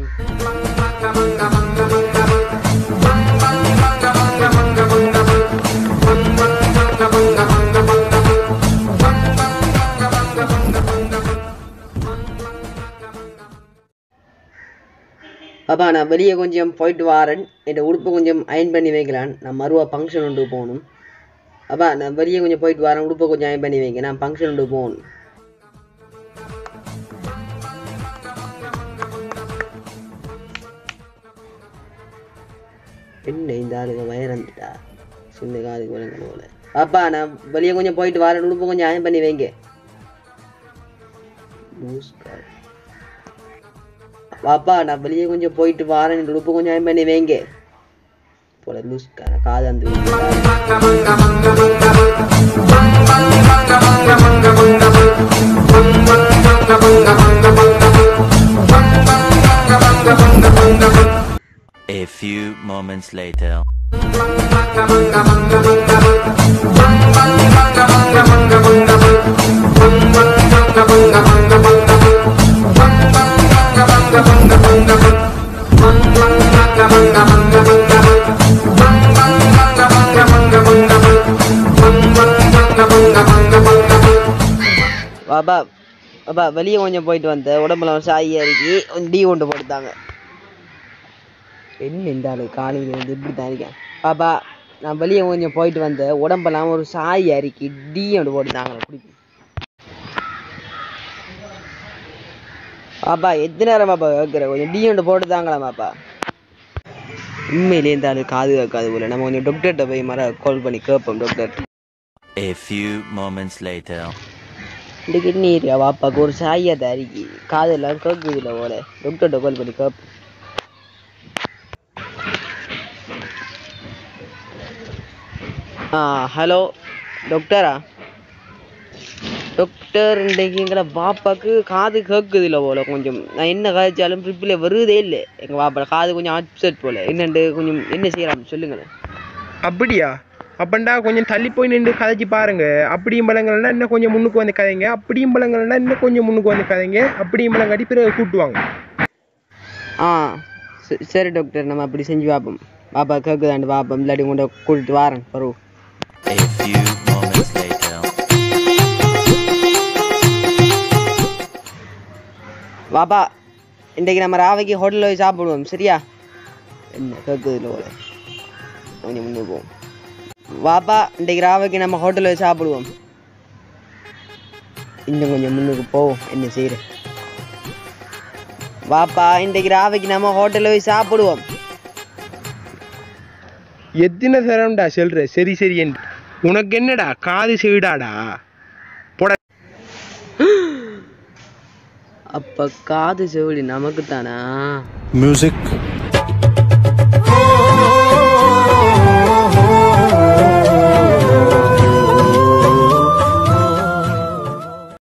அப்பா நான் வெளியே கொஞ்சம் போயிட்டு வாரேன் என் உடுப்பு கொஞ்சம் அயன் பண்ணி வைக்கலான் நான் மறுவா ஃபங்க்ஷன் ஒன்று போகணும் அப்பா நான் வெளியே கொஞ்சம் போயிட்டு வரேன் உடுப்பை கொஞ்சம் அயன் பண்ணி வைங்க நான் ஃபங்க்ஷன் ஒன்று போகணும் என்ன இந்த ஆளுங்க வயறந்துட்டா சின்ன காதுக்கு விளங்கணும் போல அப்பா நான் வெளியே கொஞ்சம் போயிட்டு வரேன் உடுப்பு கொஞ்சம் அயன் பண்ணி வைங்க லூஸ்கார். வாப்பா நான் வெளியே கொஞ்சம் போயிட்டு வரேன் இந்த உடுப்பு கொஞ்சம் அயன் பண்ணி வைங்க போல லூஸ்கார காது அந்த வீட்டுல. A few moments later. வாப்பா அப்பா வெளியே கொஞ்சம் போயிட்டு வந்த உடம்புல சாயியா இருக்கு கொஞ்சம் டீ கொண்டு போட்டுத்தாங்க என்ன இந்த ஆளு காலையில இருந்து இப்படி தான் இருக்கேன் பாப்பா நான் வெளியே கொஞ்சம் போயிட்டு வந்தேன் உடம்பெல்லாம் ஒரு சாய் அரிக்கி டீ கொண்டு போட்டுத்தாங்க குடிக்கும் பாப்பா எத்தனை நேரம் பாப்பா கேட்குற கொஞ்சம் டீ கொண்டு போட்டுத்தாங்களா பாப்பா உண்மையிலே இந்த ஆளு காது கேட்காது போல நம்ம கொஞ்சம் டாக்டர்கிட்ட போய் மர கால் பண்ணி கேட்போம் doctor A few moments later. இந்த கிட்னி ஏரியா வாப்பாக்கு ஒரு சாயா தரிக்கி காதெல்லாம் கேட்குதுல போல டாக்டர்கிட்ட கால் பண்ணி கேட்போம் ஆ ஹலோ டாக்டரா டாக்டர் இன்றைக்கு எங்களை பாப்பாக்கு காது கேட்குதுல போல கொஞ்சம் நான் என்ன காய்ச்சாலும் ட்ரிப்பில் வருதே இல்லை எங்கள் பாப்பா காது கொஞ்சம் அப்செட் போல என்னண்டு கொஞ்சம் என்ன செய்யலாம் சொல்லுங்களேன் அப்படியா அப்பண்டா கொஞ்சம் தள்ளி போய் நின்று கதைச்சு பாருங்க அப்படியும் பழங்கள்னா இன்னும் கொஞ்சம் முன்னுக்கு வந்து கதைங்க அப்படியும் பழங்கள்னா இன்னும் கொஞ்சம் முன்னுக்கு வந்து கதைங்க அப்படியும் பழங்காட்டி பிறகு கூட்டுவாங்க ஆ ச- சரி டாக்டர் நம்ம அப்படி செஞ்சு பார்ப்போம் பாப்பா கேட்குதாண்டு பார்ப்போம் இல்லாட்டி கொண்டு கூட்டிட்டு வரேன் பரவு A few moments later. பாப்பா இன்றைக்கு நம்ம ராவைக்கு ஹோட்டலில் போய் சாப்பிடுவோம் சரியா என்ன கேட்குதுல போல கொஞ்சம் முன்னே போவோம் வாப்பா இன்றைக்கு ராவைக்கு நம்ம ஹோட்டலில் போய் சாப்பிடுவோம் இன்னும் கொஞ்சம் முன்னுக்கு போவோம் என்ன செய்யற வாப்பா இன்றைக்கு ராவைக்கு நம்ம ஹோட்டலில் போய் சாப்பிடுவோம் எத்தனை தரம்டா சொல்ற சரி சரி என்று உனக்கு என்னடா காது செவிடாடா போட அப்ப காது செவிலி நமக்கு தானா Music